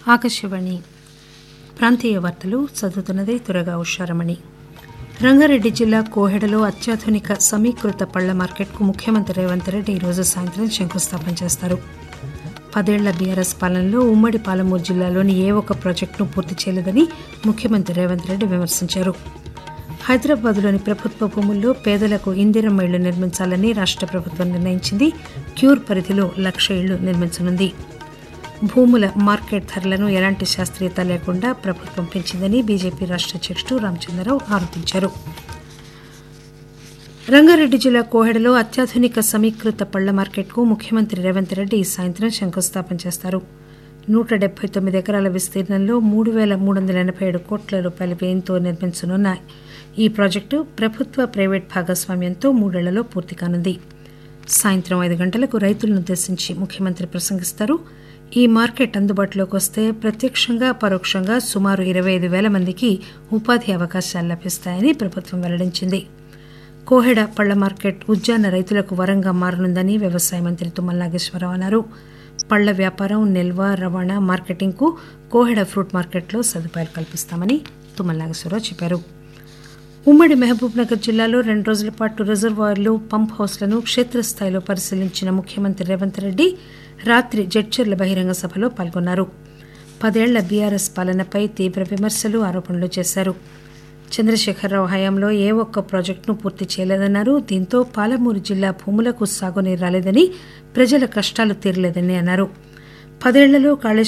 ఆకాశవాణి ప్రాంతీయ వార్తలు చదువుతున్నది తురగా ఉషారమణి రంగారెడ్డి జిల్లా కోహెడలో అత్యాధునిక సమీకృత పళ్ల మార్కెట్కు ముఖ్యమంత్రి రేవంత్ రెడ్డి ఈరోజు సాయంత్రం శంకుస్థాపన చేస్తారు పదేళ్ల బీఆర్ఎస్ పాలనలో ఉమ్మడి పాలమూరు జిల్లాలోని ఏ ఒక్క ప్రాజెక్టును పూర్తి చేయలేదని ముఖ్యమంత్రి రేవంత్ రెడ్డి విమర్శించారు హైదరాబాద్లోని ప్రభుత్వ భూముల్లో పేదలకు ఇందిరమ్మ ఇళ్లు నిర్మించాలని రాష్ట్ర ప్రభుత్వం నిర్ణయించింది క్యూర్ పరిధిలో లక్ష ఇళ్లు నిర్మించనుంది భూముల మార్కెట్ ధరలను ఎలాంటి శాస్త్రీయత లేకుండా ప్రభుత్వం పెంచిందని బీజేపీ రాష్ట్ర అధ్యక్షుడు రామచంద్రరావు ఆరోపించారు రంగారెడ్డి జిల్లా కోహెడలో అత్యాధునిక సమీకృత పళ్ల మార్కెట్కు ముఖ్యమంత్రి రేవంత్ రెడ్డి ఈ సాయంత్రం శంకుస్థాపన చేస్తారు నూట డెబ్బై తొమ్మిది ఎకరాల విస్తీర్ణంలో మూడు పేల మూడు వందల ఎనభై ఏడు కోట్ల రూపాయల వ్యయంతో నిర్మించనున్న ఈ ప్రాజెక్టు ప్రభుత్వ ప్రైవేట్ భాగస్వామ్యంతో మూడేళ్లలో పూర్తి కానుంది సాయంత్రం ఐదు గంటలకు రైతులను ఉద్దేశించి ముఖ్యమంత్రి ప్రసంగిస్తారు ఈ మార్కెట్ అందుబాటులోకి వస్తే ప్రత్యక్షంగా పరోక్షంగా సుమారు ఇరవై ఐదు పేల మందికి ఉపాధి అవకాశాలు లభిస్తాయని ప్రభుత్వం వెల్లడించింది కోహెడ పళ్ల మార్కెట్ ఉద్యాన రైతులకు వరంగా మారనుందని వ్యవసాయ మంత్రి తుమ్మల నాగేశ్వరరావు అన్నారు పళ్ల వ్యాపారం నిల్వ రవాణా మార్కెటింగ్కు కోహెడ ఫ్రూట్ మార్కెట్లో సదుపాయాలు కల్పిస్తామని తుమ్మల నాగేశ్వరరావు చెప్పారు ఉమ్మడి మహబూబ్నగర్ జిల్లాలో రెండు రోజుల పాటు రిజర్వాయర్లు పంప్ హౌస్లను క్షేత్రస్థాయిలో పరిశీలించిన ముఖ్యమంత్రి రేవంత్ రెడ్డి రాత్రి జడ్చర్ల బహిరంగ సభలో పాల్గొన్నారు పదేళ్ల బీఆర్ఎస్ పాలనపై తీవ్ర విమర్శలు ఆరోపణలు చేశారు చంద్రశేఖరరావు హయాంలో ఏ ఒక్క ప్రాజెక్టును పూర్తి చేయలేదన్నారు దీంతో పాలమూరు జిల్లా భూములకు సాగునీరు రాలేదని ప్రజల కష్టాలు తీరలేదని అన్నారు పదేళ్లలో కాళేశ్వరం